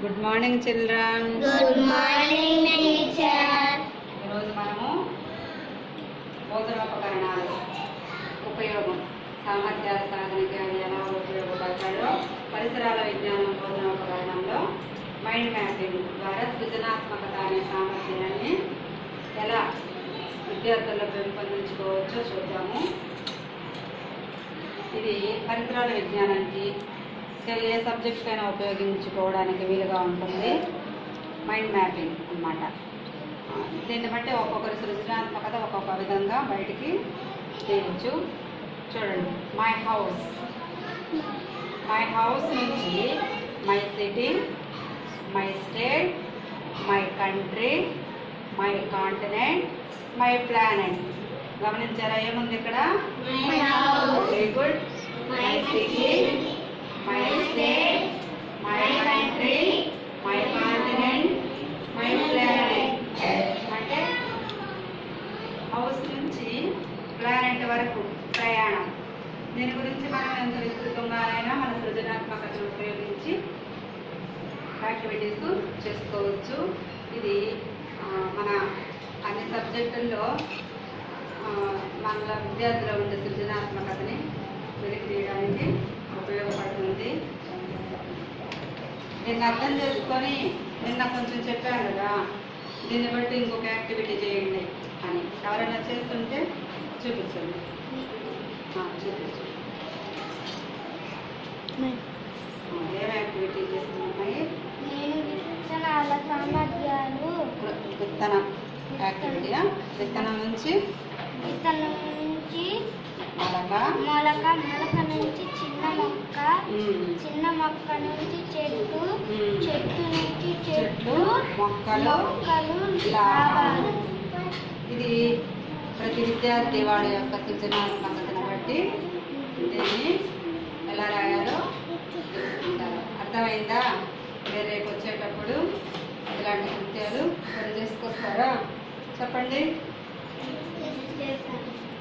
Good morning children Good morning, teacher. ఈరోజు మనము బోధనోపకరణాలు ఉపయోగం సామర్థ్యాల సాధనకి అవి ఎలా ఉపయోగపడతాయో పరిసరాల విజ్ఞానం బోధనోపకరణంలో మైండ్ మ్యాపింగ్ ద్వారా సృజనాత్మకత అనే సామర్థ్యాన్ని ఎలా విద్యార్థుల్లో పెంపొందించుకోవచ్చో చూద్దాము ఇది పరిసరాల విజ్ఞానానికి ఇంకా ఏ సబ్జెక్ట్ అయినా ఉపయోగించుకోవడానికి వీలుగా ఉంటుంది మైండ్ మ్యాపింగ్ అన్నమాట ఆ, దీన్ని బట్టి ఒక్కొక్కరి సృజనాత్మకత ఒక్కొక్క విధంగా బయటికి తీయచ్చు చూడండి మై హౌస్ మై హౌస్ నుంచి my city my state my country my continent my planet గమనించారా ఏముంది ఇక్కడ My house. Very good My city. My state my country my continent my planet అంటే హౌస్ నుంచి ప్లానెట్ వరకు ప్రయాణం దీని గురించి మనం ఎంత విస్తృతంగానైనా మన సృజనాత్మకతను ఉపయోగించి యాక్టివిటీస్ చేసుకోవచ్చు ఇది ఆ, మన అన్ని సబ్జెక్టుల్లో ఆ, మన విద్యార్థుల ఉండే సృజనాత్మకతని వెలికి తీయడానికి ఉపయోగపడుతుంది దీన్ని అర్థం చేసుకొని నిన్న కొంచెం చెప్పాను కదా దీన్ని బట్టి ఇంకొక యాక్టివిటీ చేయండి అని ఎవరైనా చేస్తుంటే చూపించండి ఆ, చూపించండి ఆ, ఏం యాక్టివిటీ చేస్తున్నాయి నేను విత్తనాల సామర్థ్యాలు విత్తన యాక్టివిటీయా విత్తనం నుంచి విత్తనం నుంచి మొలక మొలక మొలక నుంచి చిన్న మొక్క ఉమ్, చిన్న మొక్క నుంచి చెట్టు ఉమ్. చెట్టు నుంచి చెట్లు చెట్లు మొక్కలు మొక్కలు లాభాలు. లాభాలు ఇది ప్రతి విద్యార్థి వాడి యొక్క సృజనాత్మకతను బట్టి దీన్ని ఎలా రాయాలో తెలుసుకుంటారు అర్థమైందా మీరు రేపు వచ్చేటప్పుడు ఇలాంటి కృత్యాలు పని చేసుకొస్తారా చెప్పండి చేస్తాను